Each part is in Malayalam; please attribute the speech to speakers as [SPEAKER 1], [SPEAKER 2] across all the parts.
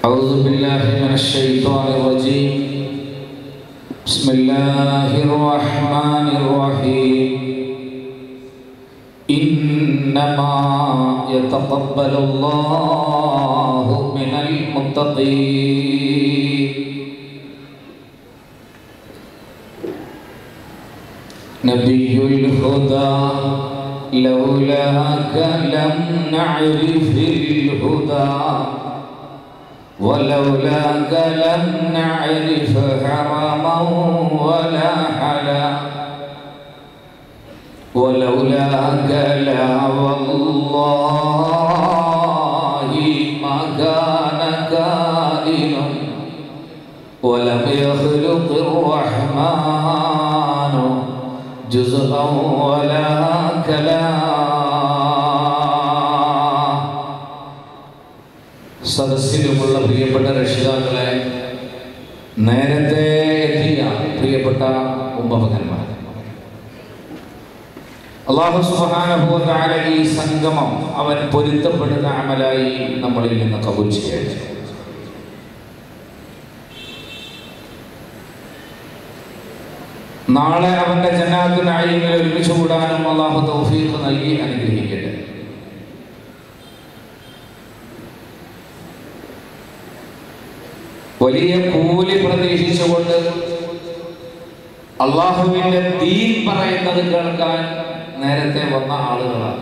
[SPEAKER 1] أعوذ بالله من الشيطان الرجيم بسم الله الرحمن الرحيم إنما يتقبل الله من المتقين نبي الهدى لولاك لم نعرف الهدى ولولاك لم نعرف حرما ولا حلا ولولاك لا والله ما كان كائن ولم يخلق الرحمن جزءا ولا كلام സദസ്സിലുമുള്ള പ്രിയപ്പെട്ട രക്ഷിതാക്കളെ നേരത്തെ എത്തിയ പ്രിയപ്പെട്ട ഉമ്മപകന്മാർ അള്ളാഹു സുബാനുഭവത്താല ഈ സംഗമം അവൻ പൊരുത്തപ്പെടുന്ന അമലായി നമ്മളിൽ നിന്ന് കബൂൽ ചെയ്യട്ടെ നാളെ അവന്റെ ജന്നാത്തിനായി ഒരുമിച്ച് കൂടാനും അള്ളാഹു തൗഫീഖ് നൽകി അനുഗ്രഹിക്കട്ടെ വലിയ കൂലി പ്രതീക്ഷിച്ചുകൊണ്ട് അള്ളാഹുവിന്റെ ദീൻ പറയുന്നത് കേൾക്കാൻ നേരത്തെ വന്ന ആളുകളാണ്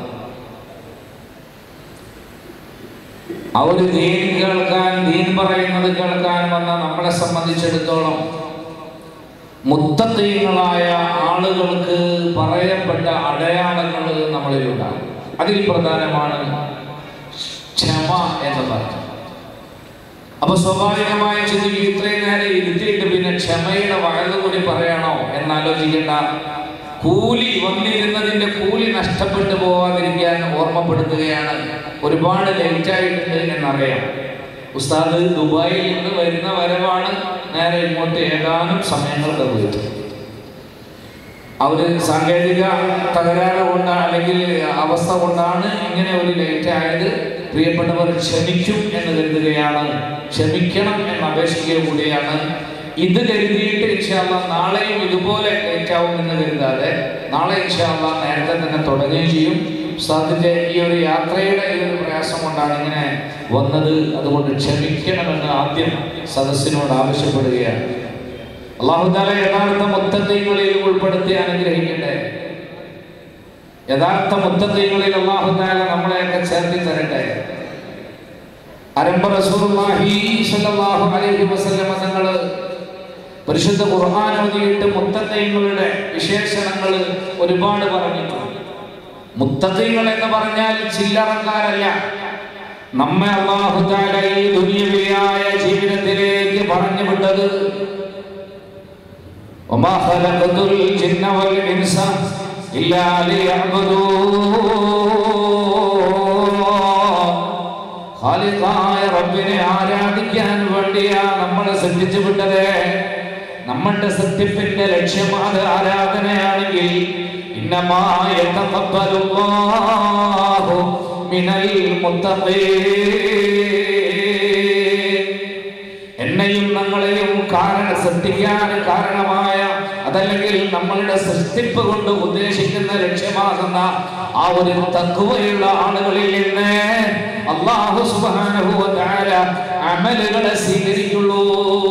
[SPEAKER 1] ആ ഒരു ദീൻ കേൾക്കാൻ ദീൻ പറയുന്നത് കേൾക്കാൻ വന്ന നമ്മളെ സംബന്ധിച്ചിടത്തോളം മുത്തീയങ്ങളായ ആളുകൾക്ക് പറയപ്പെട്ട അടയാളങ്ങൾ നമ്മളിലുണ്ടാകും അതിൽ പ്രധാനമാണ് ക്ഷമ എന്ന് പറഞ്ഞത് അപ്പൊ സ്വാഭാവികമായി ചിന്തിക്കും ഇത്രയും നേരം ഇരുത്തിയിട്ട് പിന്നെ ക്ഷമയുടെ വഴത് കൂടി പറയണോ എന്നാലോചിക്കേണ്ട കൂലി വന്നിരുന്നതിന്റെ കൂലി നഷ്ടപ്പെട്ടു പോവാതിരിക്കാൻ ഓർമ്മപ്പെടുത്തുകയാണ് ഒരുപാട് ലേറ്റ് ആയിട്ടുണ്ട് എന്നറിയാം ഉസ്താദ് ദുബായിൽ നിന്ന് വരുന്ന വരവാണ് നേരെ ഇങ്ങോട്ട് ഏതാനും സമയങ്ങൾക്ക് പോയിട്ട് അവര് സാങ്കേതിക തകരാറ് കൊണ്ടാണ് അല്ലെങ്കിൽ അവസ്ഥ കൊണ്ടാണ് ഇങ്ങനെ ഒരു ലേറ്റ് ആയത് പ്രിയപ്പെട്ടവർ ക്ഷമിക്കും എന്ന് കരുതുകയാണ് ക്ഷമിക്കണം എന്ന് അപേക്ഷിക്കുക കൂടിയാണ് ഇത് കരുതിയിട്ട് ഇൻഷാല്ല നാളെയും ഇതുപോലെ ലേറ്റ് ആവും എന്ന് കരുതാതെ നാളെ ഇൻഷാല്ല നേരത്തെ തന്നെ തുടങ്ങുകയും ചെയ്യും ഉസ്താദിന്റെ ഈ ഒരു യാത്രയുടെ ഈ ഒരു പ്രയാസം കൊണ്ടാണ് ഇങ്ങനെ വന്നത് അതുകൊണ്ട് ക്ഷമിക്കണമെന്ന് ആദ്യം സദസ്സിനോട് ആവശ്യപ്പെടുകയാണ് അള്ളാഹുദാല യഥാർത്ഥ മുത്തത്വങ്ങളിൽ ഉൾപ്പെടുത്തി അനുഗ്രഹിക്കട്ടെ യഥാർത്ഥ മുത്തത്വങ്ങളിൽ അള്ളാഹുദാല നമ്മളെയൊക്കെ ചേർത്തി തരട്ടെ അരമ്പ റസൂലുള്ളാഹി സ്വല്ലല്ലാഹു അലൈഹി വസല്ലമ തങ്ങൾ പരിശുദ്ധ ഖുർആൻ ഓതിയിട്ട് മുത്തഖീങ്ങളുടെ വിശേഷണങ്ങൾ ഒരുപാട് പറഞ്ഞിട്ടുണ്ട് മുത്തഖീങ്ങൾ എന്ന് പറഞ്ഞാൽ ചില്ലറക്കാരല്ല നമ്മെ അല്ലാഹു തആല ഈ ദുനിയവിയായ ജീവിതത്തിലേക്ക് പറഞ്ഞു വിട്ടത് وما خلقت الجن والإنس إلا ليعبدون ഖാലിഖായ റബ്ബിനെ ആരാധിക്കാൻ വേണ്ടിയാ നമ്മളെ സൃഷ്ടിച്ചു വിട്ടത് നമ്മളുടെ സൃഷ്ടിപ്പിന്റെ ലക്ഷ്യം അത് ആരാധനയാണെങ്കിൽ ഇന്നമാ യതഖബ്ബലുല്ലാഹു മിനൽ മുത്തഖീൻ എന്നെയും ഞങ്ങളെയും കാരണ സൃഷ്ടിക്കാൻ കാരണമായ അതല്ലെങ്കിൽ നമ്മളുടെ സൃഷ്ടിപ്പ് കൊണ്ട് ഉദ്ദേശിക്കുന്ന ലക്ഷ്യമാകുന്ന ആ ഒരു തക്കുവയുള്ള ആളുകളിൽ നിന്ന് അള്ളാഹു സുബ്ഹാനഹു വ തആല അമലുകളെ സ്വീകരിക്കുള്ളൂ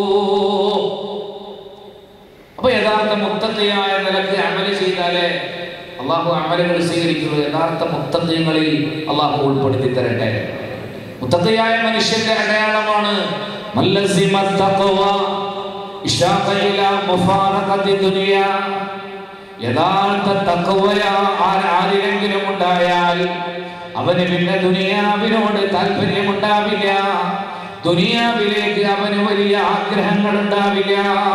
[SPEAKER 1] അപ്പൊ യഥാർത്ഥ മുത്തത്തെയായ നിലക്ക് അമല് ചെയ്താലേ അള്ളാഹു അമലുകൾ സ്വീകരിക്കുള്ളൂ യഥാർത്ഥ മുത്തത്വങ്ങളിൽ അള്ളാഹു ഉൾപ്പെടുത്തി തരട്ടെ മുത്തത്തെയായ മനുഷ്യന്റെ അടയാളമാണ് മല്ലസിമ തഖ്വ ഇശാഖ ഇലാ മുഫാറഖത്തി ദുനിയ യഥാർത്ഥ തഖ്വയ ആരെങ്കിലും ഉണ്ടായാൽ അവന് പിന്നെ ദുനിയാവിനോട് താല്പര്യമുണ്ടാവില്ല ദുനിയാവിലേക്ക് അവന് വലിയ ആഗ്രഹങ്ങൾ ഉണ്ടാവില്ല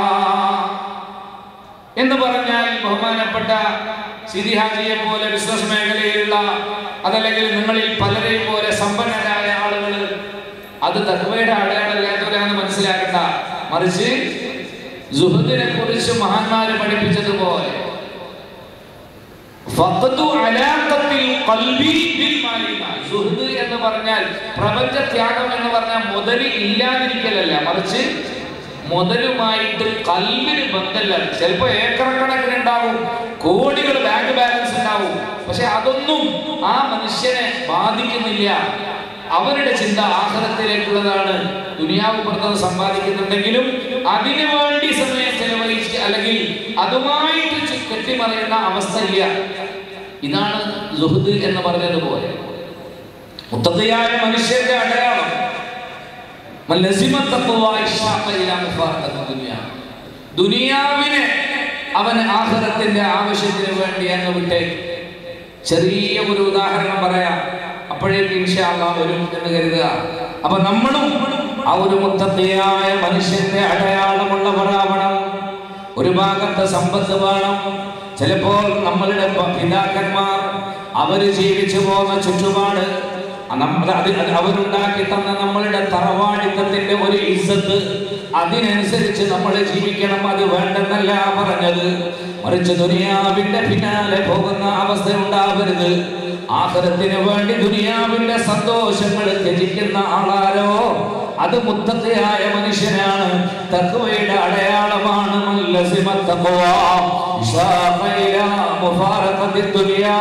[SPEAKER 1] എന്ന് പറഞ്ഞാൽ ബഹുമാനപ്പെട്ട സിരിഹാജിയെ പോലെ ബിസിനസ് മേഖലയിലുള്ള അതല്ലെങ്കിൽ നിങ്ങളിൽ പലരെയും പോലെ സമ്പന്നരായ ആളുകൾ അത് തക്വയുടെ അടയാളമില്ലാത്തവരാണെന്ന് മനസ്സിലാക്കണ്ട മറിച്ച് സുഹൃത്തിനെ കുറിച്ച് മഹാന്മാര് പഠിപ്പിച്ചതുപോലെ ഫഖദു അലാഖത്തിൽ ഖൽബി ബിൽ മാലിന. സുഹൃദ് എന്ന് പറഞ്ഞാൽ പ്രപഞ്ച ത്യാഗം എന്ന് പറഞ്ഞാൽ മുതല് ഇല്ലാതിരിക്കലല്ല മറിച്ച് മുതലുമായിട്ട് കൽവിന് ബന്ധമില്ല ചിലപ്പോ ഏക്കർ കണക്കിന് ഉണ്ടാവും കോടികൾ ബാങ്ക് ബാലൻസ് ഉണ്ടാവും പക്ഷെ അതൊന്നും ആ മനുഷ്യനെ ബാധിക്കുന്നില്ല അവരുടെ ചിന്ത ആഹാരത്തിലേക്കുള്ളതാണ് ദുനിയാവ് പുറത്തത് സമ്പാദിക്കുന്നുണ്ടെങ്കിലും അതിനു വേണ്ടി സമയം ചെലവഴിച്ച് അല്ലെങ്കിൽ അതുമായിട്ട് ചു- കെട്ടിമറിയുന്ന അവസ്ഥ ഇല്ല ഇതാണ് സുഹൃദ് എന്ന് പറഞ്ഞതുപോലെ മുത്തതയായ മനുഷ്യന്റെ അടയാളം മൻ ലസിമ തഖ്വ ഇഷ്ഫാഖ ഇലാ മുഫാറഖത്തി ദുനിയ. ദുനിയാവിനെ അവൻ ആഖിറത്തിന്റെ ആവശ്യത്തിന് വേണ്ടി അങ്ങ് വിട്ടേ ചെറിയ ഒരു ഉദാഹരണം പറയാം അപ്പോഴേക്ക് ഇൻഷാ അല്ലാഹ് വരും എന്ന് കരുതുക അപ്പൊ നമ്മളും ആ ഒരു മുത്തത്തിയായ മനുഷ്യന്റെ അടയാളമുള്ളവരാവണം ഒരു ഭാഗത്ത് സമ്പത്ത് വേണം ചിലപ്പോൾ നമ്മളുടെ പ- പിതാക്കന്മാർ അവര് ജീവിച്ചു പോകുന്ന ചുറ്റുപാട് നമ്മൾ അത് അത് അവരുണ്ടാക്കി തന്ന നമ്മളുടെ തറവാടിത്തത്തിന്റെ ഒരു ഇസ്സത്ത് അതിനനുസരിച്ച് നമ്മൾ ജീവിക്കണം അത് വേണ്ടെന്നല്ല പറഞ്ഞത് മറിച്ച് ദുനിയാവിന്റെ പിന്നാലെ പോകുന്ന അവസ്ഥ ഉണ്ടാവരുത് ആഹരത്തിന് വേണ്ടി ദുനിയാവിന്റെ സന്തോഷങ്ങൾ ത്യജിക്കുന്ന ആളാരോ അത് മുത്തത്തെയായ മനുഷ്യനാണ് തക്വയുടെ അടയാളമാണ് മല്ലസിമ തഖ്വ. ഇശാഖ ഇലാ മുഫാറഖത്തി ദുനിയാ.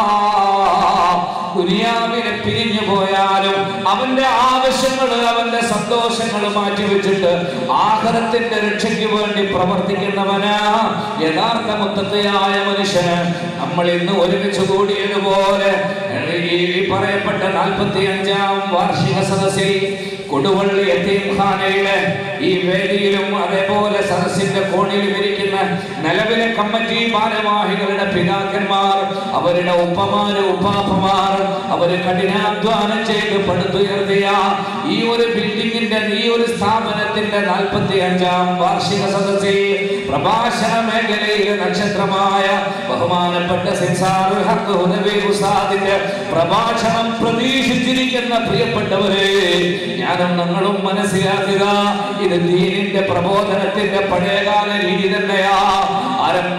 [SPEAKER 1] ദുനിയാവിനെ പിരിഞ്ഞു പോയാലും അവന്റെ ആവശ്യങ്ങൾ അവന്റെ സന്തോഷങ്ങൾ മാറ്റിവെച്ചിട്ട് ആഹാരത്തിന്റെ രക്ഷയ്ക്ക് വേണ്ടി പ്രവർത്തിക്കുന്നവനാ യഥാർത്ഥ മുത്തത്തെയായ മനുഷ്യന് നമ്മൾ ഇന്ന് ഒരുമിച്ച് കൂടിയതുപോലെ ഈ പറയപ്പെട്ട നാൽപ്പത്തി അഞ്ചാം വാർഷിക സദസ്സിൽ കൊടുവള്ളി യത്തീംഖാനയുടെ ഈ വേദിയിലും അതേപോലെ സദസ്സിന്റെ കോണിലും ഇരിക്കുന്ന നിലവിലെ കമ്മിറ്റി ഭാരവാഹികളുടെ പിതാക്കന്മാർ അവരുടെ ഉപ്പമാര് ഉപ്പാപ്പമാർ അവര് കഠിനാധ്വാനം ചെയ്ത് പടുത്തുയർത്തിയ ഈ ഒരു ബിൽഡിങ്ങിന്റെ ഈ ഒരു സ്ഥാപനത്തിന്റെ നാൽപ്പത്തി അഞ്ചാം വാർഷിക സദസ്സിൽ പ്രഭാഷണ മേഖലയിലെ നക്ഷത്രമായ ബഹുമാനപ്പെട്ട സിൻസാറുൽ ഹഖ് ഹുദവി ഉസ്താദിന്റെ പ്രഭാഷണം പ്രതീക്ഷിച്ചിരിക്കുന്ന പ്രിയപ്പെട്ടവരെ ഞാനും നിങ്ങളും മനസ്സിലാക്കുക ഇത് ദീനിന്റെ പ്രബോധനത്തിന്റെ പഴയകാല രീതി തന്നെയാ ആരംഭ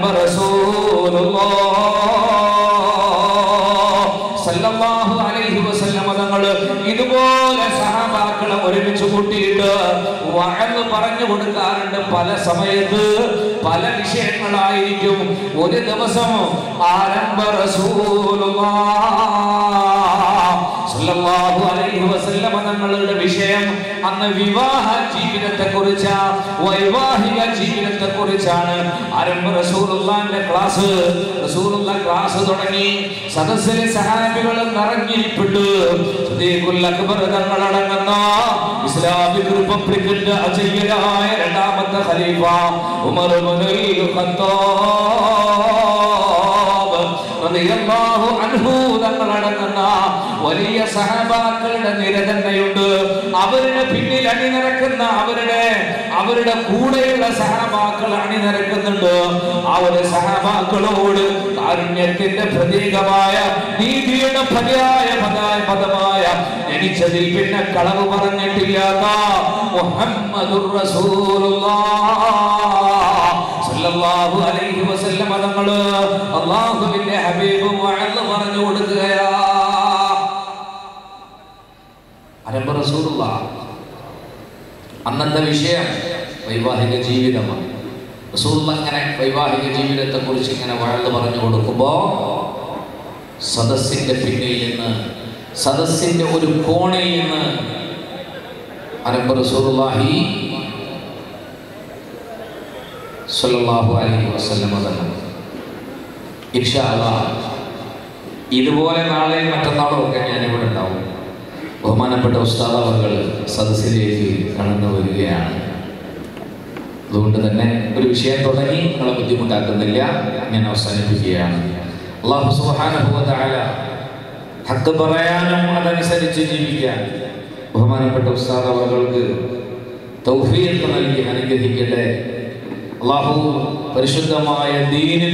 [SPEAKER 1] സല്ലല്ലാഹു അലൈഹി വസല്ലമ തങ്ങള് ഇതുപോലെ സഹാബാക്കളെ ഒരുമിച്ച് കൂട്ടിയിട്ട് വഴന്ന് പറഞ്ഞു കൊടുക്കാറുണ്ട് പല സമയത്ത് പല വിഷയങ്ങളായിരിക്കും ഒരു ദിവസം ആരംഭ സല്ലല്ലാഹു അലൈഹി വസല്ലമ തങ്ങളുടെ വിഷയം അന്ന് വിവാഹ ജീവിതത്തെ കുറിച്ച് വൈവാഹിക ജീവിതത്തെ കുറിച്ചാണ് ആരംഭ റസൂലുള്ളാന്റെ ക്ലാസ് റസൂലുള്ള ക്ലാസ് തുടങ്ങി സദസ്സിലെ സഹാബികൾ നിറഞ്ഞിരിപ്പിട്ട് സദീഖുൽ അക്ബർ തങ്ങളടങ്ങുന്ന ഇസ്ലാമിക് റിപ്പബ്ലിക്കിന്റെ അജയ്യരായ രണ്ടാമത്തെ ഖലീഫ ഉമർ ഇബ്നുൽ ഖത്താബ് റളിയല്ലാഹു അൻഹു തങ്ങളടങ്ങുന്ന വലിയ സഹബാക്കളുടെ നിര തന്നെയുണ്ട് അവരുടെ പിന്നിൽ അണിനിരക്കുന്ന അവരുടെ അവരുടെ കൂടെയുള്ള സഹബാക്കൾ അണിനിരക്കുന്നുണ്ട് ആ ഒരു സഹബാക്കളോട് കാരുണ്യത്തിന്റെ പ്രതീകമായ നീതിയുടെ പര്യായ പദായ പദമായ ജനിച്ചതിൽ പിന്നെ കളവ് പറഞ്ഞിട്ടില്ലാത്ത മുഹമ്മദുർ റസൂലുള്ളാഹ് സല്ലല്ലാഹു അലൈഹി വസല്ലം തങ്ങള് അള്ളാഹുവിന്റെ ഹബീബ് വഅദ് പറഞ്ഞു കൊടുക്കുകയാ അരമ്പ റസൂലുള്ള അന്നത്തെ വിഷയം വൈവാഹിക ജീവിതമാണ് റസൂലുള്ള ഇങ്ങനെ വൈവാഹിക ജീവിതത്തെ കുറിച്ച് ഇങ്ങനെ വഴന്ന് പറഞ്ഞു കൊടുക്കുമ്പോ സദസ്സിന്റെ പിന്നിൽ നിന്ന് സദസ്സിന്റെ ഒരു കോണിൽ നിന്ന് അരമ്പ റസൂലുള്ളാഹി സല്ലല്ലാഹു അലൈഹി വസല്ലം തങ്ങൾ ഇൻഷാ അല്ലാഹ് ഇതുപോലെ നാളെയും മറ്റന്നാളും ഒക്കെ ഞാൻ ഇവിടെ ഉണ്ടാവും ബഹുമാനപ്പെട്ട ഉസ്താദ് അവർ സദസ്സിലേക്ക് കടന്നു വരികയാണ് അതുകൊണ്ട് തന്നെ ഒരു വിഷയം തുടങ്ങി നിങ്ങളെ ബുദ്ധിമുട്ടാക്കുന്നില്ല ഞാൻ അവസാനിപ്പിക്കുകയാണ് അള്ളാഹു സുബ്ഹാനഹു വ തആല ഹക്ക് പറയാനും അതനുസരിച്ച് ജീവിക്കാൻ ബഹുമാനപ്പെട്ട ഉസ്താദ് അവർക്ക് തൗഫീഖ് നൽകി അനുഗ്രഹിക്കട്ടെ അള്ളാഹു പരിശുദ്ധമായ ദീനിൽ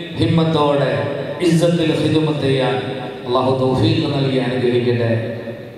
[SPEAKER 1] ഹിമ്മത്തോടെ ഇസ്സത്തിൽ ഹിദമത്ത് ചെയ്യാൻ അള്ളാഹു തൗഫീഖ് നൽകി അനുഗ്രഹിക്കട്ടെ